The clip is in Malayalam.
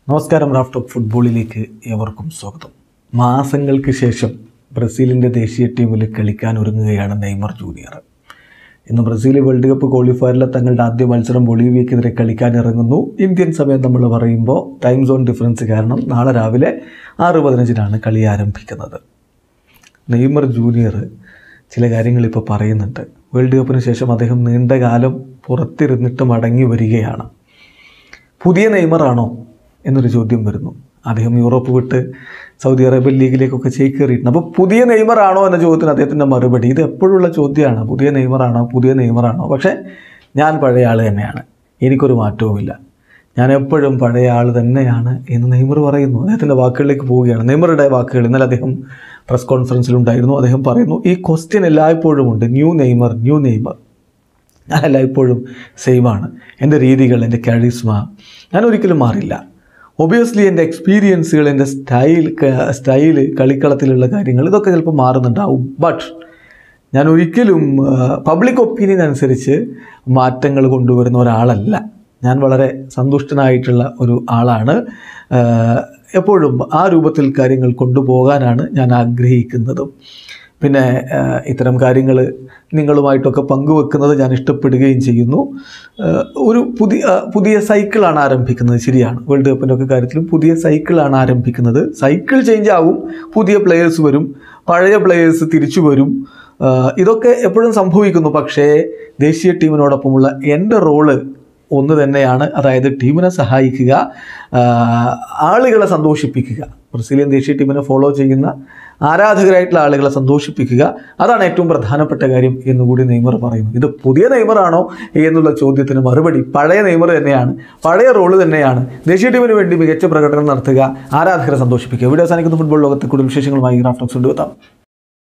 നമസ്കാരം റാഫ് ടോക്ക് ഫുട്ബോളിലേക്ക് ഏവർക്കും സ്വാഗതം മാസങ്ങൾക്ക് ശേഷം ബ്രസീലിൻ്റെ ദേശീയ ടീമിൽ കളിക്കാൻ ഒരുങ്ങുകയാണ് നെയ്മർ ജൂനിയർ ഇന്ന് ബ്രസീൽ വേൾഡ് കപ്പ് ക്വാളിഫയറിലെ തങ്ങളുടെ ആദ്യ മത്സരം ബൊളീവിയക്കെതിരെ കളിക്കാൻ ഇറങ്ങുന്നു ഇന്ത്യൻ സമയം നമ്മൾ പറയുമ്പോൾ ടൈം സോൺ ഡിഫറൻസ് കാരണം നാളെ രാവിലെ ആറ് പതിനഞ്ചിനാണ് കളി ആരംഭിക്കുന്നത് നെയ്മർ ജൂനിയർ ചില കാര്യങ്ങൾ ഇപ്പോൾ പറയുന്നുണ്ട് വേൾഡ് കപ്പിന് ശേഷം അദ്ദേഹം നീണ്ടകാലം പുറത്തിരുന്നിട്ട് മടങ്ങി വരികയാണ് പുതിയ നെയ്മറാണോ എന്നൊരു ചോദ്യം വരുന്നു അദ്ദേഹം യൂറോപ്പ് വിട്ട് സൗദി അറേബ്യൻ ലീഗിലേക്കൊക്കെ ചേക്കേറിയിട്ടുണ്ട് അപ്പോൾ പുതിയ നെയ്മറാണോ എന്ന ചോദ്യത്തിന് അദ്ദേഹത്തിൻ്റെ മറുപടി ഇത് എപ്പോഴുള്ള ചോദ്യമാണ് പുതിയ നെയ്മറാണോ പുതിയ നെയ്മറാണോ പക്ഷേ ഞാൻ പഴയ ആൾ തന്നെയാണ് എനിക്കൊരു മാറ്റവുമില്ല ഞാൻ എപ്പോഴും പഴയ ആൾ തന്നെയാണ് എന്ന് നെയ്മർ പറയുന്നു അദ്ദേഹത്തിൻ്റെ വാക്കുകളിലേക്ക് പോവുകയാണ് നെയ്മറുടെ വാക്കുകൾ ഇന്നലെ അദ്ദേഹം പ്രസ് കോൺഫറൻസിലുണ്ടായിരുന്നു അദ്ദേഹം പറയുന്നു ഈ ക്വസ്റ്റ്യൻ എല്ലായ്പ്പോഴും ഉണ്ട് ന്യൂ നെയ്മർ ന്യൂ നെയ്മർ ഞാൻ എല്ലായ്പ്പോഴും സെയിമാണ് എൻ്റെ രീതികൾ എൻ്റെ കാരിസ്മ ഞാൻ ഒരിക്കലും മാറില്ല ഒബിയസ്ലി എൻ്റെ എക്സ്പീരിയൻസുകൾ എൻ്റെ സ്റ്റൈൽ സ്റ്റൈല് കളിക്കളത്തിലുള്ള കാര്യങ്ങൾ ഇതൊക്കെ ചിലപ്പോൾ മാറുന്നുണ്ടാവും ബട്ട് ഞാൻ ഒരിക്കലും പബ്ലിക് ഒപ്പീനിയൻ അനുസരിച്ച് മാറ്റങ്ങൾ കൊണ്ടുവരുന്ന ഒരാളല്ല ഞാൻ വളരെ സന്തുഷ്ടനായിട്ടുള്ള ഒരു ആളാണ് ആ, എപ്പോഴും ആ രൂപത്തിൽ കാര്യങ്ങൾ കൊണ്ടുപോകാനാണ് ഞാൻ ആഗ്രഹിക്കുന്നതും പിന്നെ ആ, ഇത്തരം കാര്യങ്ങൾ നിങ്ങളുമായിട്ടൊക്കെ പങ്കുവെക്കുന്നത് ഞാൻ ഇഷ്ടപ്പെടുകയും ചെയ്യുന്നു ആ, ഒരു പുതിയ ആ, പുതിയ സൈക്കിളാണ് ആരംഭിക്കുന്നത് ശരിയാണ് വേൾഡ് കപ്പിൻ്റെ ഒക്കെ കാര്യത്തിലും പുതിയ സൈക്കിളാണ് ആരംഭിക്കുന്നത് സൈക്കിൾ ചേഞ്ച് ആവും പുതിയ പ്ലെയേഴ്സ് വരും പഴയ പ്ലെയേഴ്സ് തിരിച്ചു വരും ആ, ഇതൊക്കെ എപ്പോഴും സംഭവിക്കുന്നു പക്ഷേ ദേശീയ ടീമിനോടൊപ്പമുള്ള എൻ്റെ റോള് ഒന്ന് തന്നെയാണ് അതായത് ടീമിനെ സഹായിക്കുക ആ, ആളുകളെ സന്തോഷിപ്പിക്കുക ബ്രസീലിയൻ ദേശീയ ടീമിനെ ഫോളോ ചെയ്യുന്ന ആരാധകരായിട്ടുള്ള ആളുകളെ സന്തോഷിപ്പിക്കുക അതാണ് ഏറ്റവും പ്രധാനപ്പെട്ട കാര്യം എന്നുകൂടി നെയ്മർ പറയുന്നു ഇത് പുതിയ നെയ്മറാണോ എന്നുള്ള ചോദ്യത്തിന് മറുപടി പഴയ നെയ്മർ തന്നെയാണ് പഴയ റോള് തന്നെയാണ് ദേശീയ ടീമിന് വേണ്ടി മികച്ച പ്രകടനം നടത്തുക ആരാധകരെ സന്തോഷിപ്പിക്കുക വീഡിയോ അവസാനിക്കുന്ന ഫുട്ബോൾ ലോകത്തെ കൂടുതൽ വിശേഷങ്ങളുമായി ഗ്രാഫ്റ്റോക്സ് കൊണ്ടുവെത്താം